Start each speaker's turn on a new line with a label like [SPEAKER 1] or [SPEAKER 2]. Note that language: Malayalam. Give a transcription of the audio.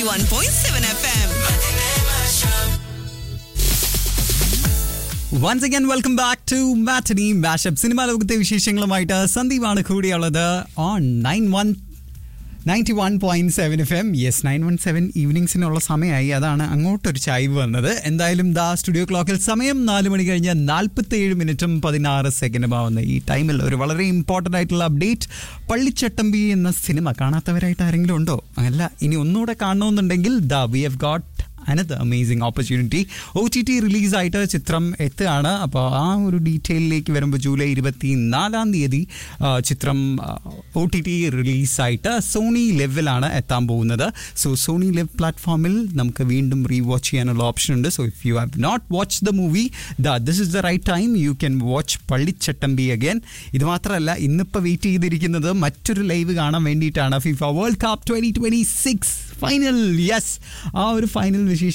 [SPEAKER 1] 91.7 FM.
[SPEAKER 2] Once again welcome back to matinee mashup cinema ലോകത്തെ വിശേഷങ്ങളുമായിട്ട് സന്ദീപാണ് കൂടിയുള്ളത് on nine one ninety one point seven F M yes nine one seven ഈവനിങ്സിനുള്ള സമയമായി അതാണ് അങ്ങോട്ടൊരു ചായ്വ് വന്നത് എന്തായാലും ദാ സ്റ്റുഡിയോ ക്ലോക്കിൽ സമയം നാല് മണി കഴിഞ്ഞ് നാൽപ്പത്തി ഏഴ് മിനിറ്റും പതിനാറ് സെക്കൻഡും ആവുന്ന ഈ ടൈമിൽ ഒരു വളരെ ഇമ്പോർട്ടൻ്റ് ആയിട്ടുള്ള അപ്ഡേറ്റ് പള്ളിച്ചട്ടമ്പി എന്ന സിനിമ കാണാത്തവരായിട്ട് ആരെങ്കിലും ഉണ്ടോ അല്ല ഇനി ഒന്നുകൂടെ കാണണമെന്നുണ്ടെങ്കിൽ the we have got another amazing opportunity O T T റിലീസായിട്ട് ചിത്രം എത്തുകയാണ് അപ്പോൾ ആ ഒരു ഡീറ്റെയിലേക്ക് വരുമ്പോൾ ജൂലൈ ഇരുപത്തി നാലാം തീയതി ആ, ചിത്രം ഒ ടി ടി റിലീസായിട്ട് സോണി ലെവിലാണ് എത്താൻ പോകുന്നത് സോ സോണി ലെവ് പ്ലാറ്റ്ഫോമിൽ നമുക്ക് വീണ്ടും റീ വാച്ച് ചെയ്യാനുള്ള ഓപ്ഷൻ ഉണ്ട് so if you have not watch the movie the this is the right time you can watch Pallichattambi again ഇത് മാത്രമല്ല ഇന്നിപ്പോൾ വെയിറ്റ് ചെയ്തിരിക്കുന്നത് മറ്റൊരു ലൈവ് കാണാൻ വേണ്ടിയിട്ടാണ് FIFA world cup twenty twenty six final yes ആ ഒരു ഫൈനൽ